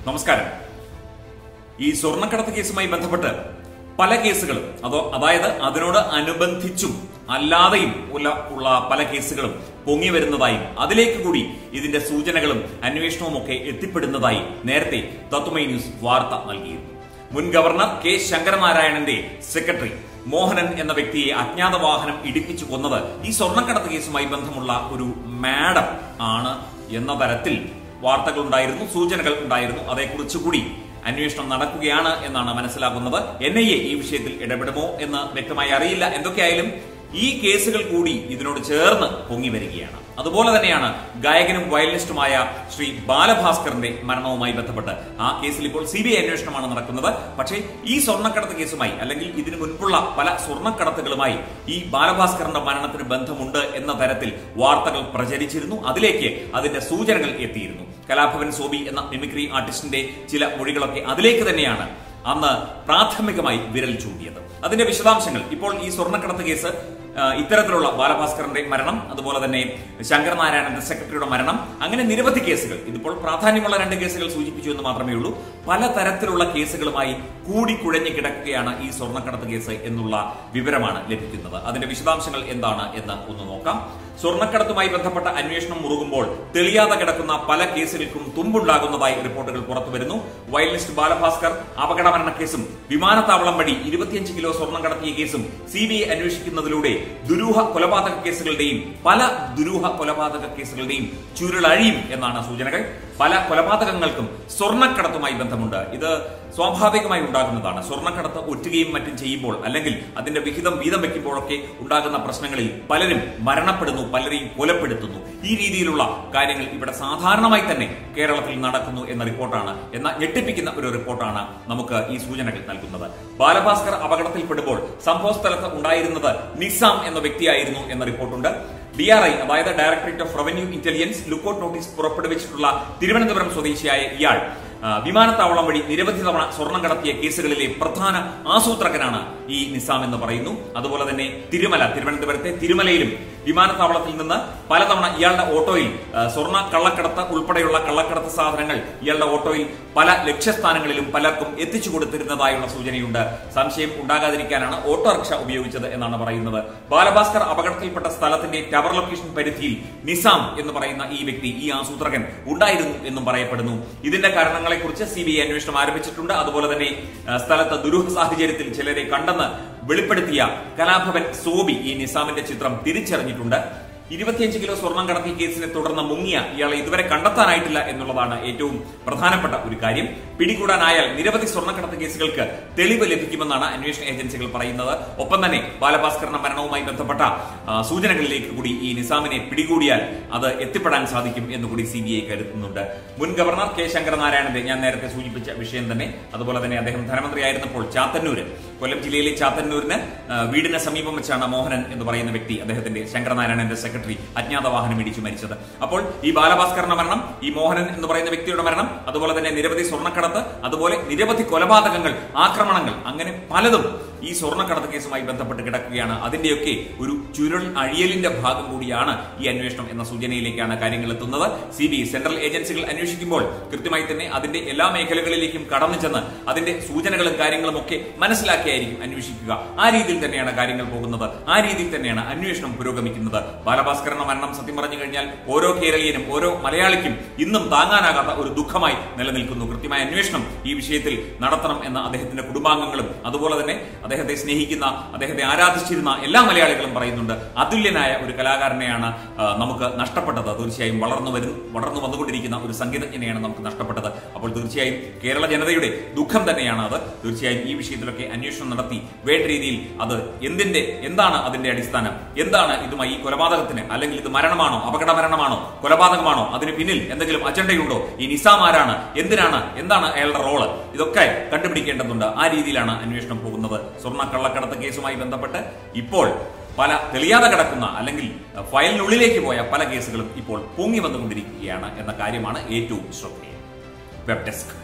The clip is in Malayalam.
നമസ്കാരം ഈ സ്വർണ്ണക്കടത്ത് കേസുമായി ബന്ധപ്പെട്ട് പല കേസുകളും അതോ അതായത് അതിനോട് അനുബന്ധിച്ചും അല്ലാതെയും ഉള്ള ഉള്ള പല കേസുകളും പൊങ്ങി വരുന്നതായും അതിലേക്ക് കൂടി ഇതിന്റെ സൂചനകളും അന്വേഷണവും ഒക്കെ എത്തിപ്പെടുന്നതായി നേരത്തെ തത്വമൈ ന്യൂസ് വാർത്ത നൽകിയിരുന്നു മുൻ ഗവർണർ കെ ശങ്കരനാരായണന്റെ സെക്രട്ടറി മോഹനൻ എന്ന വ്യക്തിയെ അജ്ഞാത വാഹനം ഇടിപ്പിച്ചു കൊന്നത് ഈ സ്വർണ്ണക്കടത്ത് കേസുമായി ബന്ധമുള്ള ഒരു മാഡം ആണ് എന്ന തരത്തിൽ വാർത്തകൾ ഉണ്ടായിരുന്നു സൂചനകൾ ഉണ്ടായിരുന്നു അതേക്കുറിച്ച് കൂടി അന്വേഷണം നടക്കുകയാണ് എന്നാണ് മനസ്സിലാകുന്നത് എൻ ഐ എ ഈ വിഷയത്തിൽ ഇടപെടുമോ എന്ന് വ്യക്തമായി അറിയില്ല എന്തൊക്കെയായാലും ഈ കേസുകൾ കൂടി ഇതിനോട് ചേർന്ന് പൊങ്ങി വരികയാണ് അതുപോലെ തന്നെയാണ് ഗായകനും വയലിനിസ്റ്റുമായ ശ്രീ ബാലഭാസ്കറിന്റെ മരണവുമായി ബന്ധപ്പെട്ട് ആ കേസിൽ ഇപ്പോൾ സി ബി ഐ അന്വേഷണമാണ് നടക്കുന്നത് പക്ഷേ ഈ സ്വർണ്ണക്കടത്ത് കേസുമായി അല്ലെങ്കിൽ ഇതിനു മുൻപുള്ള പല സ്വർണ്ണക്കടത്തുകളുമായി ഈ ബാലഭാസ്കറിന്റെ മരണത്തിന് ബന്ധമുണ്ട് എന്ന തരത്തിൽ വാർത്തകൾ പ്രചരിച്ചിരുന്നു അതിലേക്ക് അതിന്റെ സൂചനകൾ എത്തിയിരുന്നു കലാഭവൻ സോബി എന്ന മിമിക്രി ആർട്ടിസ്റ്റിന്റെ ചില മൊഴികളൊക്കെ അതിലേക്ക് തന്നെയാണ് അന്ന് പ്രാഥമികമായി വിരൽ ചൂണ്ടിയത് അതിന്റെ വിശദാംശങ്ങൾ ഇപ്പോൾ ഈ സ്വർണ്ണക്കടത്ത് കേസ് ആ, ഇത്തരത്തിലുള്ള ബാലഭാസ്കറിന്റെ മരണം അതുപോലെ തന്നെ ശങ്കരനാരായണന്റെ സെക്രട്ടറിയുടെ മരണം അങ്ങനെ നിരവധി കേസുകൾ ഇതിപ്പോൾ പ്രാധാന്യമുള്ള രണ്ട് കേസുകൾ സൂചിപ്പിച്ചു എന്ന് മാത്രമേ ഉള്ളൂ പലതരത്തിലുള്ള കേസുകളുമായി കൂടിക്കുഴഞ്ഞു കിടക്കുകയാണ് ഈ സ്വർണ്ണക്കടത്ത് കേസ് എന്നുള്ള വിവരമാണ് ലഭിക്കുന്നത് അതിന്റെ വിശദാംശങ്ങൾ എന്താണ് എന്ന് ഒന്ന് നോക്കാം സ്വർണ്ണക്കടത്തുമായി ബന്ധപ്പെട്ട അന്വേഷണം മുറുകുമ്പോൾ തെളിയാതെ കിടക്കുന്ന പല കേസുകൾക്കും തുമ്പുണ്ടാകുന്നതായി റിപ്പോർട്ടുകൾ പുറത്തുവരുന്നു വയലിനിസ്റ്റ് ബാലഭാസ്കർ അപകടമരണ കേസും വിമാനത്താവളം വഴി ഇരുപത്തിയഞ്ച് കിലോ സ്വർണം കടത്തിയ കേസും സി ബി ഐ അന്വേഷിക്കുന്നതിലൂടെ ദുരൂഹ കൊലപാതക കേസുകളുടെയും പല ദുരൂഹ കൊലപാതക കേസുകളുടെയും ചുരുളഴിയും എന്നാണ് സൂചനകൾ പല കൊലപാതകങ്ങൾക്കും സ്വർണ്ണക്കടത്തുമായി ബന്ധമുണ്ട് ഇത് സ്വാഭാവികമായി ഉണ്ടാകുന്നതാണ് സ്വർണ്ണക്കടത്ത് ഒറ്റുകയും മറ്റും ചെയ്യുമ്പോൾ അല്ലെങ്കിൽ അതിന്റെ വിഹിതം വീതം വെക്കുമ്പോഴൊക്കെ ഉണ്ടാകുന്ന പ്രശ്നങ്ങളിൽ പലരും മരണപ്പെടുന്നു പലരെയും കൊലപ്പെടുത്തുന്നു ഈ രീതിയിലുള്ള കാര്യങ്ങൾ ഇവിടെ സാധാരണമായി തന്നെ കേരളത്തിൽ നടക്കുന്നു എന്ന റിപ്പോർട്ടാണ് എന്ന ഞെട്ടിപ്പിക്കുന്ന ഒരു റിപ്പോർട്ടാണ് നമുക്ക് ഈ സൂചനകൾ നൽകുന്നത് ബാലഭാസ്കർ അപകടത്തിൽപ്പെടുമ്പോൾ സംഭവ സ്ഥലത്ത് ഉണ്ടായിരുന്നത് നിസാം എന്ന വ്യക്തിയായിരുന്നു എന്ന റിപ്പോർട്ടുണ്ട് ഡി ആർ ഐ അതായത് directorate of revenue intelligence lookout notice പുറപ്പെടുവിച്ചിട്ടുള്ള തിരുവനന്തപുരം സ്വദേശിയായ ഇയാൾ ആ, വിമാനത്താവളം വഴി നിരവധി തവണ സ്വർണം കടത്തിയ കേസുകളിലെ പ്രധാന ആസൂത്രകനാണ് ഈ നിസാം എന്ന് പറയുന്നു അതുപോലെ തന്നെ തിരുമല തിരുവനന്തപുരത്തെ തിരുമലയിലും വിമാനത്താവളത്തിൽ നിന്ന് പലതവണ ഇയാളുടെ ഓട്ടോയിൽ ആ, സ്വർണ്ണ കള്ളക്കടത്ത് ഉൾപ്പെടെയുള്ള കള്ളക്കടത്ത് സാധനങ്ങൾ ഇയാളുടെ ഓട്ടോയിൽ പല ലക്ഷ്യസ്ഥാനങ്ങളിലും പലർക്കും എത്തിച്ചു കൊടുത്തിരുന്നതായുള്ള സൂചനയുണ്ട് സംശയം ഉണ്ടാകാതിരിക്കാനാണ് ഓട്ടോറിക്ഷ ഉപയോഗിച്ചത് എന്നാണ് പറയുന്നത് ബാലഭാസ്കർ അപകടത്തിൽപ്പെട്ട സ്ഥലത്തിന്റെ ടവർ ലൊക്കേഷൻ പരിധിയിൽ നിസാം എന്ന് പറയുന്ന ഈ വ്യക്തി ഈ ആസൂത്രകൻ ഉണ്ടായിരുന്നു എന്നും പറയപ്പെടുന്നു ഇതിന്റെ കാരണങ്ങളെക്കുറിച്ച് സി ബി ഐ അന്വേഷണം ആരംഭിച്ചിട്ടുണ്ട് അതുപോലെ തന്നെ ആ, സ്ഥലത്ത് ദുരൂഹ സാഹചര്യത്തിൽ ചിലരെ കണ്ടെന്ന് വെളിപ്പെടുത്തിയ കലാഭവൻ സോബി ഈ നിസാമിന്റെ ചിത്രം തിരിച്ചറിഞ്ഞിട്ടുണ്ട് ഇരുപത്തിയഞ്ച് കിലോ സ്വർണം കടത്തിയ കേസിനെ തുടർന്ന് മുങ്ങിയ ഇയാളെ ഇതുവരെ കണ്ടെത്താനായിട്ടില്ല എന്നുള്ളതാണ് ഏറ്റവും പ്രധാനപ്പെട്ട ഒരു കാര്യം പിടികൂടാനായാൽ നിരവധി സ്വർണ്ണക്കടത്ത് കേസുകൾക്ക് തെളിവ് ലഭിക്കുമെന്നാണ് അന്വേഷണ ഏജൻസികൾ പറയുന്നത് ഒപ്പം തന്നെ ബാലഭാസ്കറിന്റെ മരണവുമായി ബന്ധപ്പെട്ട ആ, സൂചനകളിലേക്ക് കൂടി ഈ നിസാമിനെ പിടികൂടിയാൽ അത് എത്തിപ്പെടാൻ സാധിക്കും എന്ന് കൂടി സി ബി ഐ കരുതുന്നുണ്ട് മുൻ ഗവർണർ കെ ശങ്കരനാരായണന്റെ ഞാൻ നേരത്തെ സൂചിപ്പിച്ച വിഷയം തന്നെ അതുപോലെ തന്നെ അദ്ദേഹം ധനമന്ത്രിയായിരുന്നപ്പോൾ ചാത്തന്നൂര് കൊല്ലം ജില്ലയിലെ ചാത്തന്നൂരിന് ആ, വീടിന് സമീപം വെച്ചാണ് മോഹനൻ എന്ന് പറയുന്ന വ്യക്തി അദ്ദേഹത്തിന്റെ ശങ്കരനാരായണന്റെ സെക്രട്ടറി അജ്ഞാത വാഹനം ഇടിച്ചു മരിച്ചത് അപ്പോൾ ഈ ബാലഭാസ്കറിന്റെ മരണം ഈ മോഹനൻ എന്ന് പറയുന്ന വ്യക്തിയുടെ മരണം അതുപോലെ തന്നെ നിരവധി സ്വർണ്ണക്കടത്ത് അതുപോലെ നിരവധി കൊലപാതകങ്ങൾ ആക്രമണങ്ങൾ അങ്ങനെ പലതും ഈ സ്വർണ്ണക്കടത്ത് കേസുമായി ബന്ധപ്പെട്ട് കിടക്കുകയാണ് അതിന്റെയൊക്കെ ഒരു ചുരുൾ അഴിയലിന്റെ ഭാഗം കൂടിയാണ് ഈ അന്വേഷണം എന്ന സൂചനയിലേക്കാണ് കാര്യങ്ങൾ എത്തുന്നത് സി ബി സെൻട്രൽ ഏജൻസികൾ അന്വേഷിക്കുമ്പോൾ കൃത്യമായി തന്നെ അതിന്റെ എല്ലാ മേഖലകളിലേക്കും കടന്നു ചെന്ന് അതിന്റെ സൂചനകളും കാര്യങ്ങളും ഒക്കെ മനസ്സിലാക്കിയായിരിക്കും അന്വേഷിക്കുക ആ രീതിയിൽ തന്നെയാണ് കാര്യങ്ങൾ പോകുന്നത് ആ രീതിയിൽ തന്നെയാണ് അന്വേഷണം പുരോഗമിക്കുന്നത് ബാലഭാസ്കറിന്റെ മരണം സത്യം പറഞ്ഞു കഴിഞ്ഞാൽ ഓരോ കേരളീയനും ഓരോ മലയാളിക്കും ഇന്നും താങ്ങാനാകാത്ത ഒരു ദുഃഖമായി നിലനിൽക്കുന്നു കൃത്യമായ അന്വേഷണം ഈ വിഷയത്തിൽ നടത്തണം എന്ന അദ്ദേഹത്തിന്റെ കുടുംബാംഗങ്ങളും അതുപോലെ തന്നെ അദ്ദേഹത്തെ സ്നേഹിക്കുന്ന അദ്ദേഹത്തെ ആരാധിച്ചിരുന്ന എല്ലാ മലയാളികളും പറയുന്നുണ്ട് അതുല്യനായ ഒരു കലാകാരനെയാണ് ആ, നമുക്ക് നഷ്ടപ്പെട്ടത് തീർച്ചയായും വളർന്നു വരും വളർന്നു വന്നുകൊണ്ടിരിക്കുന്ന ഒരു സംഗീതജ്ഞനെയാണ് നമുക്ക് നഷ്ടപ്പെട്ടത് അപ്പോൾ തീർച്ചയായും കേരള ജനതയുടെ ദുഃഖം തന്നെയാണ് അത് തീർച്ചയായും ഈ വിഷയത്തിലൊക്കെ അന്വേഷണം നടത്തി വേണ്ട രീതിയിൽ അത് എന്തിന്റെ എന്താണ് അതിന്റെ അടിസ്ഥാനം എന്താണ് ഇതുമായി ഈ കൊലപാതകത്തിന് അല്ലെങ്കിൽ ഇത് മരണമാണോ അപകട മരണമാണോ കൊലപാതകമാണോ അതിന് പിന്നിൽ എന്തെങ്കിലും അജണ്ടയുണ്ടോ ഈ നിസാം ആരാണ് എന്തിനാണ് എന്താണ് അയാളുടെ റോള് ഇതൊക്കെ കണ്ടുപിടിക്കേണ്ടതുണ്ട് ആ രീതിയിലാണ് അന്വേഷണം പോകുന്നത് സ്വർണ്ണ കള്ളക്കടത്ത് കേസുമായി ബന്ധപ്പെട്ട് ഇപ്പോൾ പല തെളിയാതെ കിടക്കുന്ന അല്ലെങ്കിൽ ഫയലിനുള്ളിലേക്ക് പോയ പല കേസുകളും ഇപ്പോൾ പൊങ്ങി വന്നുകൊണ്ടിരിക്കുകയാണ് എന്ന കാര്യമാണ് ഏറ്റവും ശ്രദ്ധേയം വെബ് ഡെസ്ക്